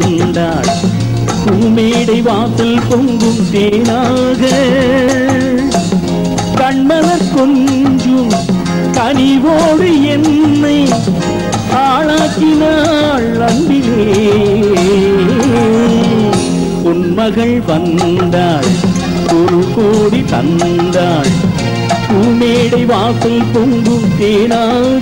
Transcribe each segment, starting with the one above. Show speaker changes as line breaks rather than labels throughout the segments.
வந்தாள் பூமேடை வாசல் பொங்கும் தேனாக கண்மலர் கொஞ்சும் கனிவோடு என்னை ஆளாக்கினாள் அன்பிலே உன்மகள் வந்தாள் ஒரு கோடி தந்தாள் பூமேடை வாசல் பொங்கும் தேனாக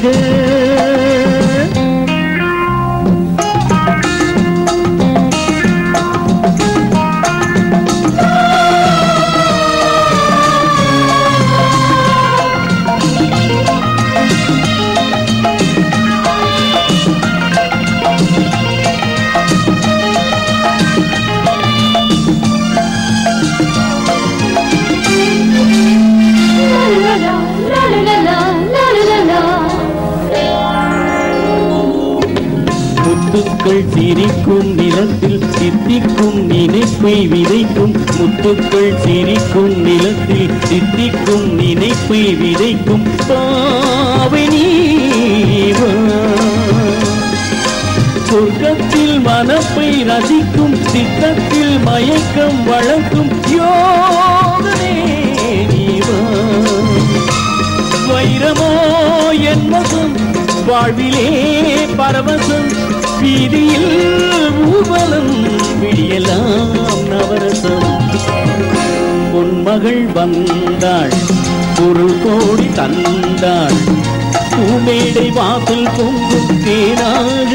முத்துக்கள் சிரிக்கும் நிலத்தில் சித்திக்கும் நினைப்பை விதைக்கும் முத்துக்கள் சிரிக்கும் நிலத்தில் சித்திக்கும் நினைப்பை விதைக்கும் பாவனீவா சொர்க்கத்தில் மனப்பை ரசிக்கும் சித்தத்தில் மயக்கம் வளர்க்கும் யோகனே நீவா வைரமோ என் வசம் வாழ்விலே பரவசம் வீதியில் ஊர்வலம் விடியலாம் நவரசம் பொன்மகள் வந்தாள் பொருள் கோடி தந்தாள் பூமேடை வாசல் பொங்கும் தேனாக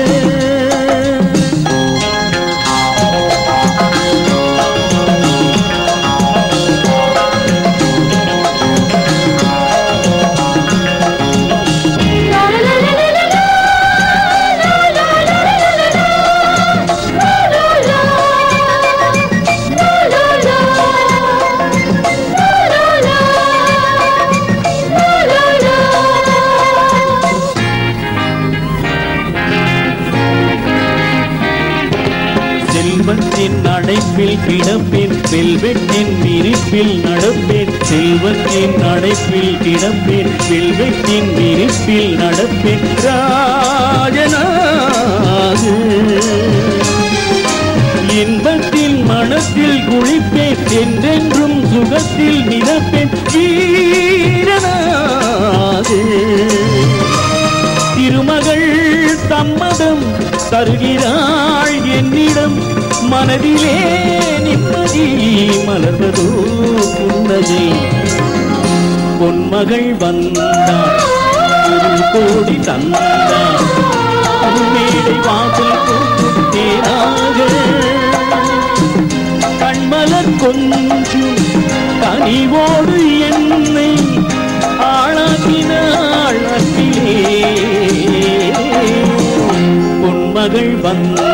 செல்வத்தின் அடைப்பில் கிடப்பேன் செல்வத்தின் விரிப்பில் நடப்பேன் செல்வத்தின் அடைப்பில் கிடப்பேன் செல்வத்தின் விரிப்பில் நடப்பேன் ராஜனாக இன்பத்தில் மனத்தில் குளிப்பேன் என்றென்றும் சுகத்தில் மிதப்பேன் வீரனாக திருமகள் சம்மதம் தருகிறாள் என்னிடம் மனதிலே நிம்மதி மலர்வதோ புன்னகை பொன்மகள் வந்தாள் ஒரு கோடி தந்தாள் மேடை வாசல் கொண்டு தேனாக கண்மலர் கொஞ்சும் கனிவோடு என்னை ஆளாக்கினாள் அன்பிலே பொன்மகள் வந்த